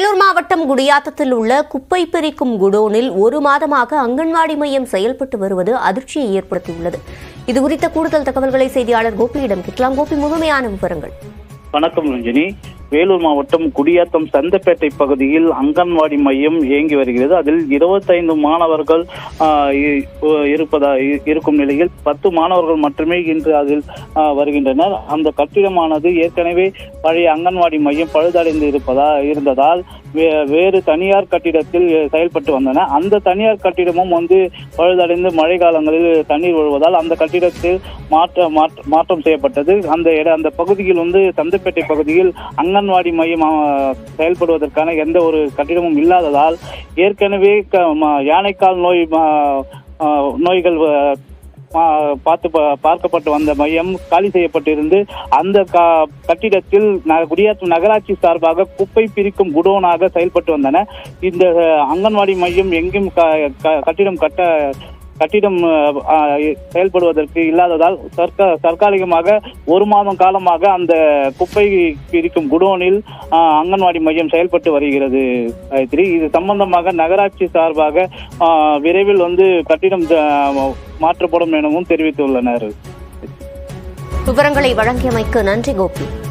வேலூர் மாவட்டம் குடியாத்தத்தில் உள்ள குப்பை பிரிக்கும் குடோனில் ஒரு மாதமாக அங்கன்வாடி மையம் செயல்பட்டு வருவது அதிர்ச்சியை ஏற்படுத்தியுள்ளது இது குறித்த கூடுதல் தகவல்களை செய்தியாளர் கோபியிடம் கேட்கலாம் கோபி முழுமையான விவரங்கள் வணக்கம் ரஞ்சினி வேலூர் மாவட்டம் குடியாத்தம் சந்தப்பேட்டை பகுதியில் அங்கன்வாடி மையம் இயங்கி வருகிறது அதில் இருபத்தைந்து மாணவர்கள் ஆஹ், இ- இருப்பதா இ- இருக்கும் நிலையில் பத்து மாணவர்கள் மட்டுமே இன்று அதில் ஆஹ், வருகின்றனர் அந்த கட்டிடமானது ஏற்கனவே பழைய அங்கன்வாடி மையம் பழுதடைந்து இருப்பதா இருந்ததால் வே- வேறு தனியார் கட்டிடத்தில் செயல்பட்டு வந்தன அந்த தனியார் கட்டிடமும் வந்து பழுதடைந்து மழை காலங்களில் தண்ணீர் விழுவதால் அந்த கட்டிடத்தில் மாற்ற மாற்ற- மாற்றம் செய்யப்பட்டது அந்த இட அந்த பகுதியில் வந்து சந்தப்பேட்டை பகுதியில் அங்கன்வாடி மையம் ஆ, செயல்படுவதற்கான எந்த ஒரு கட்டிடமும் இல்லாததால் ஏற்கனவே க- ம- யானைக்கால் நோய் ம- ஆ, நோய்கள் ஆ, பா- பார்த்து பா- பார்க்கப்பட்டு வந்த மையம் காலி செய்யப்பட்டிருந்து அந்த க- கட்டிடத்தில் ந- குடியாத்தம் நகராட்சி சார்பாக குப்பை பிரிக்கும் குடோனாக செயல்பட்டு வந்தன இந்த அஹ், அங்கன்வாடி மையம் எங்கும் க- க- கட்டிடம் கட்ட கட்டிடம் அஹ், அஹ், செயல்படுவதற்கு இல்லாததால் தற்கா தற்காலிகமாக ஒரு மாதம் காலமாக அந்த குப்பை பிரிக்கும் குடோனில் அஹ், அங்கன்வாடி மையம் செயல்பட்டு வருகிறது காயத்ரி இது சம்பந்தமாக நகராட்சி சார்பாக அஹ், விரைவில் வந்து கட்டிடம் அஹ், மாற்றப்படும் எனவும் தெரிவித்துள்ளனர் விவரங்களை வழங்கியமைக்கு நன்றி கோபி